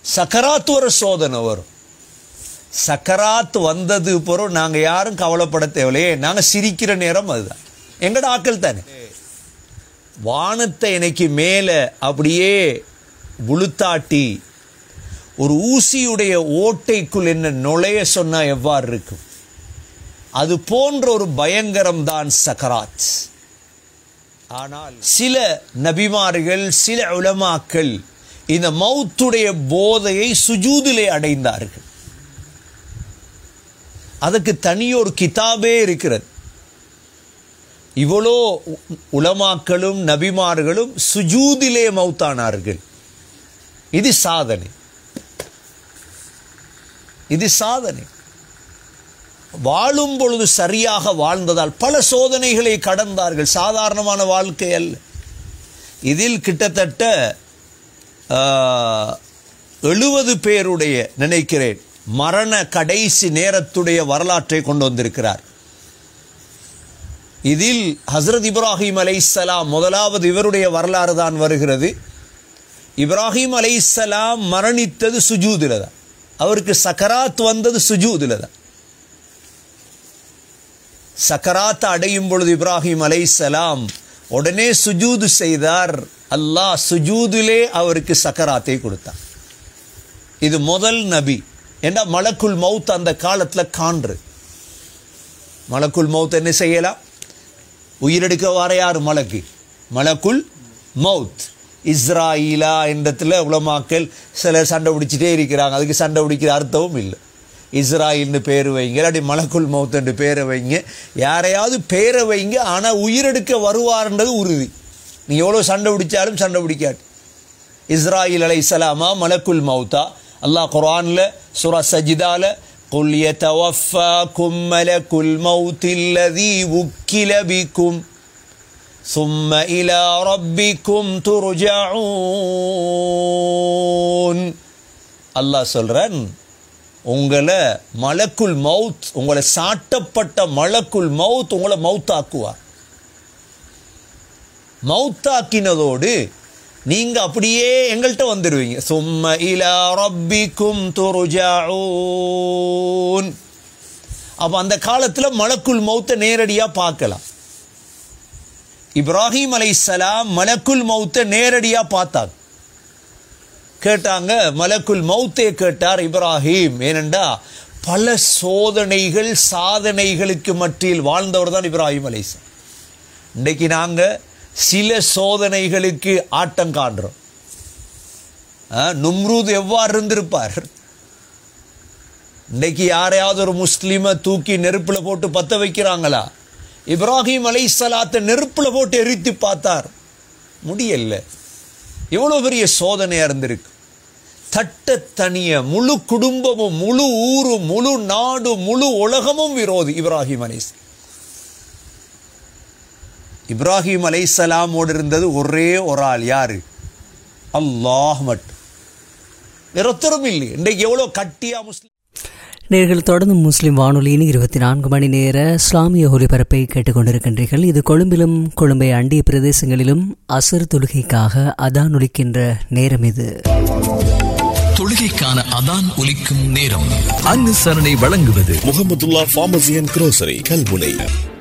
சக்கராத்து ஒரு சோதனை வரும் சக்கராத் வந்தது பிறகு நாங்க யாரும் கவலைப்பட தேவையில்லையே நாங்க சிரிக்கிற நேரம் அதுதான் எங்கட ஆக்கள் தானே வானத்தை எனக்கு மேல அப்படியே புழுத்தாட்டி ஒரு ஊசியுடைய ஓட்டைக்குள் என்ன நுழைய சொன்னா எவ்வாறு இருக்கும் அது போன்ற ஒரு பயங்கரம் தான் சக்கராத் ஆனால் சில நபிமார்கள் சில உலமாக்கள் இந்த மௌத்துடைய போதையை சுஜூதிலே அடைந்தார்கள் அதுக்கு தனியொரு கிதாபே இருக்கிறது இவ்வளோ உ- உலமாக்களும் நபிமார்களும் சுஜூதிலே மௌத்தானார்கள் இது சாதனை இது சாதனை வாழும் பொழுது சரியாக வாழ்ந்ததால் பல சோதனைகளை கடந்தார்கள் சாதாரணமான வாழ்க்கை அல்ல இதில் கிட்டத்தட்ட எழுபது பேருடைய நினைக்கிறேன் மரண கடைசி நேரத்துடைய வரலாற்றை கொண்டு வந்திருக்கிறார் இதில் ஹஸ்ரத் இப்ராஹிம் அலைஹிஸ்ஸலாம் முதலாவது இவருடைய வரலாறு தான் வருகிறது இப்ராஹிம் அலைஹிஸ்ஸலாம் மரணித்தது சுஜூதில் தான் அவருக்கு சக்கராத் வந்தது சுஜூதில் தான் சக்கராத் அடையும் பொழுது இப்ராஹிம் அலைஹிஸ்ஸலாம் உடனே சுஜூது செய்தார் அல்லாஹ் சுஜூதிலே அவருக்கு சக்கராத்தை கொடுத்தார் இது முதல் நபி ஏன்னா மலக்குல் மவுத் அந்த காலத்தில் காண்று மலக்குல் மவுத் என்ன செய்யலாம் உயிரெடுக்க வர யார் மலக்கு மலக்குல் மவுத் இஸ்ராயிலா என்றத்தில் உலமாக்கள் சிலர் சண்டை பிடிச்சிட்டே இருக்கிறாங்க அதுக்கு சண்டை பிடிக்கிற அர்த்தமும் இல்லை இஸ்ராயில்னு பேர் வைங்க இல்லாட்டி மலக்குல் மவுத் என்று பேரை வைங்க யாரையாவது பேரை வைங்க ஆனால் உயிரெடுக்க வருவார்ன்றது உறுதி நீ எவ்வளோ சண்டை பிடிச்சாலும் சண்டை பிடிக்காது இஸ்ராயில் அலைஹிஸ்ஸலாமா மலக்குல் மௌத்தா அல்லாஹ் குர்ஆன்ல சூரா சஜிதால قل يتوفاكم ملك الموت الذي وكل بكم ثم إلى ربكم ترجعون அல்லாஹ் சொல்றான் உங்களை மலக்குல் மவுத் உங்களை சாட்டப்பட்ட மலக்குல் மவுத் உங்களை மவுத்தாக்குவார் மௌத்தாக்கினதோடு நீங்க அப்படியே எங்கள்கிட்ட வந்துடுவீங்க சும்ம இலா ரப்பிக்கும் துருஜாஊன் அப்ப அந்த காலத்துல மலக்குல் மௌத்தை நேரடியா பார்க்கலாம் இப்ராஹிம் அலைஹிஸ்ஸலாம் மலக்குல் மௌத்தை நேரடியா பார்த்தாங்க கேட்டாங்க மலக்குல் மௌத்தே கேட்டார் இப்ராஹிம் ஏனெண்டா பல சோதனைகள் சாதனைகளுக்கு மத்தியில் வாழ்ந்தவர் தான் இப்ராஹிம் அலைஹிஸ்ஸலாம் இன்றைக்கு நாங்க சில சோதனைகளுக்கு ஆட்டம் காண்றோம் ஆ, நும்ரூத் எவ்வாறு இருந்திருப்பார் இன்னைக்கு யாரையாவது ஒரு முஸ்லீமை தூக்கி நெருப்புல போட்டு பத்த வைக்கிறாங்களா இப்ராஹிம் அலைஹிஸ்ஸலாத்தை நெருப்புல போட்டு எரித்து பார்த்தார் முடியல எவ்வளவு பெரிய சோதனையா இருந்திருக்கு தட்ட தனிய முழு குடும்பமும் முழு ஊரும் முழு நாடும் முழு உலகமும் விரோதி இப்ராஹிம் அலைஹிஸ் இப்ராஹிம் அலைஹிஸ்ஸலாமோடு இருந்தது ஒரே ஒரு ஆள் யாரு அல்லாஹ் மட்டும் வேற ஒருத்தரும் இல்லை இன்றைக்கு எவ்வளவு கட்டியா முஸ்லிம் நேர்கள் தொடர்ந்து முஸ்லிம் வானொலியின் இருபத்தி நான்கு மணி நேர இஸ்லாமிய ஒலிபரப்பை கேட்டுக்கொண்டிருக்கின்றீர்கள் இது கொழும்பிலும் கொழும்பை அண்டிய பிரதேசங்களிலும் அசர் தொழுகைக்காக அதான் ஒலிக்கின்ற நேரம் இது தொழுகைக்கான அதான் ஒலிக்கும் நேரம் அனுசரணை வழங்குவது Mohamedulla pharmacy and grocery Kalmunai